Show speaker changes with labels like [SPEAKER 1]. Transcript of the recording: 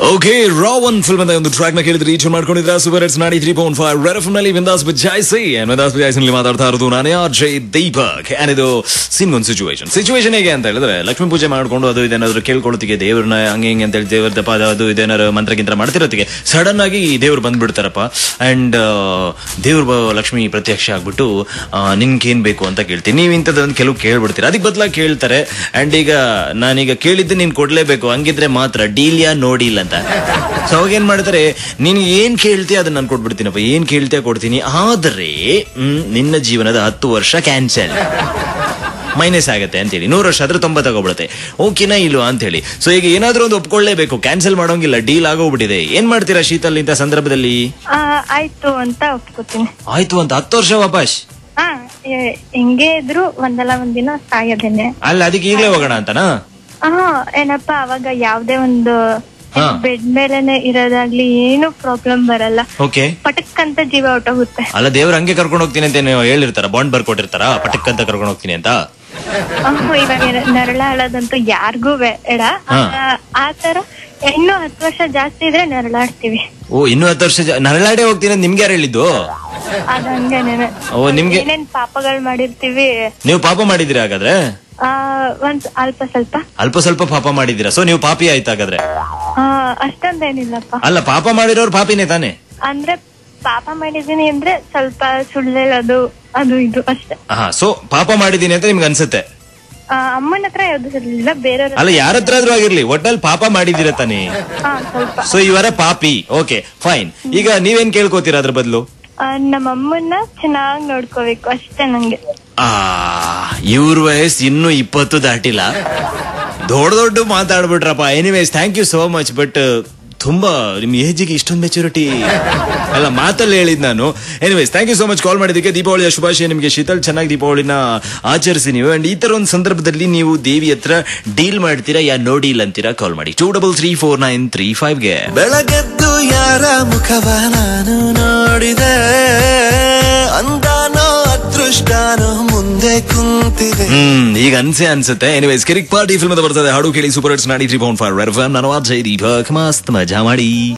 [SPEAKER 1] Okay Ravan film ಅಂತ ಒಂದು track ನ ಕೇಳಿದ್ರೆ ರೀಚ್ ಮಾಡ್ಕೊಂಡಿದ್ರೆ super hits ninety three point five Red F ನಲ್ಲಿ ವಿಂದಾಸ್ ಬಿಜಾಯ್ಸಿ ವಿಂದಾಸ್ ಬಿಜಾಯ್ಸಿನಲ್ಲಿ ಮಾತಾಡ್ತಾ ಇರೋದು ನಾನೇ ಆರ್ ಜೈ ದೀಪಕ್ and ಇದು ಸಿನ್ ಒಂದು ಸಿಚುವೇಶನ್ ಸಿಚುವೇಶನ್ ಹೇಗೆ ಅಂತ ಹೇಳಿದ್ರೆ ಲಕ್ಷ್ಮೀ ಪೂಜೆ ಮಾಡ್ಕೊಂಡು ಅದು ಇದೇನಾದ್ರು ಕೇಳ್ಕೊಳತಿಗೆ ದೇವ್ರನ್ನ ಹಂಗೆ ಹಿಂಗೆ ಅಂತ ಹೇಳಿ ದೇವ್ರ ದಪ ಅದು ಇದೇನಾದ್ರು ಮಂತ್ರಗಿಂತ್ರ ಮಾಡ್ತಿರೋತ್ತಿಗೆ ಸಡನ್ ಆಗಿ ದೇವ್ರು ಬಂದ್ಬಿಡ್ತಾರಪ್ಪ ಅಂಡ್ ದೇವ್ರ ಬ- ಲಕ್ಷ್ಮಿ ಪ್ರತ್ಯಕ್ಷ ಆಗ್ಬಿಟ್ಟು ಆ, ನಿಮ್ಗೆ ಏನ್ ಬೇಕು ಅಂತ ಕೇಳ್ತೀನಿ ನೀವು ಇಂಥದ್ದೊಂದು ಕೆಲವು ಕೇಳ್ಬಿಡ್ತೀರಾ ಅದಕ್ಕೆ ಬದಲಾಗಿ ಕೇಳ್ತಾರೆ ಅಂಡ್ ಈಗ ನಾನೀಗ ಕೇಳಿದ್ದು ನೀನ್ ಕೊಡ್ಲೇಬೇಕು ಹಂಗಿದ್ರೆ ಮಾತ್ರ ಡೀಲ್ ಯಾ ನೋಡಿಲ್ಲ ಅಂತ ಸೊ ಅವಾಗ ಏನ್ ಮಾಡ್ತಾರೆ ನೀನ್ ಏನ್ ಕೇಳ್ತೀಯ ಅದನ್ನ ನಾನು ಕೊಟ್ಬಿಡ್ತೀನಪ್ಪ ಏನ್ ಕೇಳ್ತೀಯ ಕೊಡ್ತೀನಿ ಆದ್ರೆ ಹ್ಮ್, ನಿನ್ನ ಜೀವನದ ಹತ್ತು ವರ್ಷ ಕ್ಯಾನ್ಸಲ್ ಮೈನಸ್ ಆಗತ್ತೆ ಅಂತೇಳಿ ನೂರು ವರ್ಷ ಆದ್ರೆ ತೊಂಬತ್ತಾಗೋಗ್ಬಿಡುತ್ತೆ ಓಕೆನಾ ಇಲ್ವಾ ಅಂತ ಹೇಳಿ ಸೊ ಈಗ ಏನಾದ್ರೂ ಒಂದು ಒಪ್ಕೊಳ್ಳೇಬೇಕು ಕ್ಯಾನ್ಸಲ್ ಮಾಡೋಂಗಿಲ್ಲ ಡೀಲ್ ಆಗೋಗ್ಬಿಟ್ಟಿದೆ ಏನ್ ಮಾಡ್ತೀರಾ ಶೀತಲ್ ಇಂಥ ಸಂದರ್ಭದಲ್ಲಿ
[SPEAKER 2] ಆ, ಆಯ್ತು ಅಂತ ಒಪ್ಕೋತೀನಿ
[SPEAKER 1] ಆಯ್ತು ಅಂತ ಹತ್ತು ವರ್ಷ ವಾಪಸ್
[SPEAKER 2] ಹಾ ಎ- ಹೆಂಗೆ ಇದ್ರು ಒಂದಲ್ಲ ಒಂದಿನ ಸಾಯೋದೇನೆ
[SPEAKER 1] ಅಲ್ಲ ಅದಕ್ಕೆ ಈಗಲೇ ಹೋಗೋಣ ಅಂತನಾ
[SPEAKER 2] ಹಾ ಏನಪ್ಪಾ ಅವಾಗ ಯಾವ್ದೇ ಒಂದು
[SPEAKER 1] ಹಾ.
[SPEAKER 2] ಬೆಡ್ ಮೇಲೆನೆ ಇರೋದಾಗ್ಲಿ ಏನು ಪ್ರಾಬ್ಲಮ್ ಬರಲ್ಲ
[SPEAKER 1] ಓಕೆ
[SPEAKER 2] ಪಟಕ್ ಅಂತ ಜೀವ ಹೊಟ್ಟೋಗುತ್ತೆ
[SPEAKER 1] ಅಲ್ಲ ದೇವ್ರ ಹಂಗೆ ಕರ್ಕೊಂಡು ಹೋಗ್ತೀನಿ ಅಂತ ಏನೋ ಹೇಳಿರ್ತಾರ ಬಾಂಡ್ ಬರ್ಕೊಟ್ಟಿರ್ತಾರ ಪಟಕ್ ಅಂತ ಕರ್ಕೊಂಡು ಹೋಗ್ತೀನಿ ಅಂತ
[SPEAKER 2] ಅಹ್, ಇವಾಗ ಏನ- ನರಳ ಅಳೋದಂತೂ ಯಾರಿಗೂ ಬೇಡ
[SPEAKER 1] ಹಾ.
[SPEAKER 2] ಆ- ಆ ತರ ಇನ್ನು ಹತ್ತು ವರ್ಷ ಜಾಸ್ತಿ ಇದ್ರೆ ನರಳಾಡ್ತೀವಿ
[SPEAKER 1] ಓ ಇನ್ನು ಹತ್ತು ವರ್ಷ ಜ- ನರಳಾಡೆ ಹೋಗ್ತೀನಿ ಅಂತ ನಿಮ್ಗೆ ಯಾರು ಹೇಳಿದ್ದು
[SPEAKER 2] ಅದ ಹಂಗೇನೆ
[SPEAKER 1] ಓ ನಿಮ್ಗೆ
[SPEAKER 2] ಏನೇನ್ ಪಾಪಗಳು ಮಾಡಿರ್ತೀವಿ
[SPEAKER 1] ನೀವು ಪಾಪ ಮಾಡಿದಿರಾ ಹಾಗಾದ್ರೆ
[SPEAKER 2] ಆ ಒಂದ್ ಅಲ್ಪ ಸ್ವಲ್ಪ
[SPEAKER 1] ಅಲ್ಪ ಸ್ವಲ್ಪ ಪಾಪ ಮಾಡಿದ್ದೀರಾ ಸೊ ನೀವು ಪಾಪಿ ಆಯ್ತು ಹಾಗಾದ್ರೆ
[SPEAKER 2] ಆ, ಅಷ್ಟೊಂದೇನಿಲ್ಲಪ್ಪ
[SPEAKER 1] ಅಲ್ಲ ಪಾಪ ಮಾಡಿರೋರು ಪಾಪಿನೇ ತಾನೆ
[SPEAKER 2] ಅಂದ್ರೆ ಪಾಪ ಮಾಡಿದೀನಿ ಅಂದ್ರೆ ಸ್ವಲ್ಪ ಸುಳ್ಳು ಹೇಳೋದು ಅದು ಇದು ಅಷ್ಟೇ
[SPEAKER 1] ಹಾ ಸೊ ಪಾಪ ಮಾಡಿದೀನಿ ಅಂತ ನಿಮ್ಗೆ ಅನ್ಸುತ್ತೆ
[SPEAKER 2] ಆ, ಅಮ್ಮನ ಹತ್ರ ಯಾವ್ದು ಇರ್ಲಿಲ್ಲ ಬೇರೆಯವ್ರ
[SPEAKER 1] ಅಲ್ಲ ಯಾರ ಹತ್ರ ಆದ್ರೂ ಆಗಿರ್ಲಿ ಒಟ್ಟಲ್ಲಿ ಪಾಪ ಮಾಡಿದಿರ ತಾನೆ
[SPEAKER 2] ಹಾ ಸ್ವಲ್ಪ
[SPEAKER 1] ಸೊ ಇವರ ಪಾಪಿ ಓಕೆ ಫೈನ್ ಈಗ ನೀವೇನ್ ಕೇಳ್ಕೋತೀರಾ ಅದ್ರ ಬದಲು
[SPEAKER 2] ಆ, ನಮ್ಮ ಅಮ್ಮನ್ನ ಚೆನ್ನಾಗ್ ನೋಡ್ಕೋಬೇಕು ಅಷ್ಟೇ ನಂಗೆ
[SPEAKER 1] ಆ ಇವ್ರ ವಯಸ್ಸು ಇನ್ನು ಇಪ್ಪತ್ತು ದಾಟಿಲ್ಲ ದೊಡ್ಡ ದೊಡ್ಡ ಮಾತಾಡ್ಬಿಟ್ರಪ್ಪ anyways thank you so much but ತುಂಬಾ ನಿಮ್ ಏಜಿಗೆ ಇಷ್ಟೊಂದು ಮೆಚುರಿಟಿ ಅಲ್ಲ ಮಾತಲ್ಲಿ ಹೇಳಿದ್ ನಾನು anyways thank you so much call ಮಾಡಿದ್ದಕ್ಕೆ ದೀಪಾವಳಿಯ ಶುಭಾಶಯ ನಿಮಗೆ ಶೀತಲ್ ಚೆನ್ನಾಗಿ ದೀಪಾವಳಿನ ಆಚರಿಸಿ ನೀವು ಅಂಡ್ ಈ ತರ ಒಂದು ಸಂದರ್ಭದಲ್ಲಿ ನೀವು ದೇವಿ ಹತ್ರ ಡೀಲ್ ಮಾಡ್ತೀರಾ ಯಾ ನೋಡಿ ಇಲ್ಲ ಅಂತೀರಾ ಕಾಲ್ ಮಾಡಿ two double three four nine three ಫೈವ್ಗೆ
[SPEAKER 3] ಬೆಳಗೆದ್ದು ಯಾರ ಮುಖವ ನಾನು ನೋಡಿದೆ ಅಂದಾನೋ ಅದೃಷ್ಟನೋ ಮುಂದೆ ಕುಂತಿದೆ
[SPEAKER 1] ಹ್ಮ್ ಈಗ ಅನ್ಸೆ ಅನ್ಸುತ್ತೆ ಎನಿವೇಸ್ ಕಿರಿಕ್ ಪಾರ್ಟಿ ಫಿಲ್ಮ್ ಬರ್ತದೆ ಹಾಡು ಕೇಳಿ super hits ninety three point five ನಾನು ಅಜಯ್ ದೀಪಕ್ ಮಸ್ತ್ ಮಜಾ ಮಾಡಿ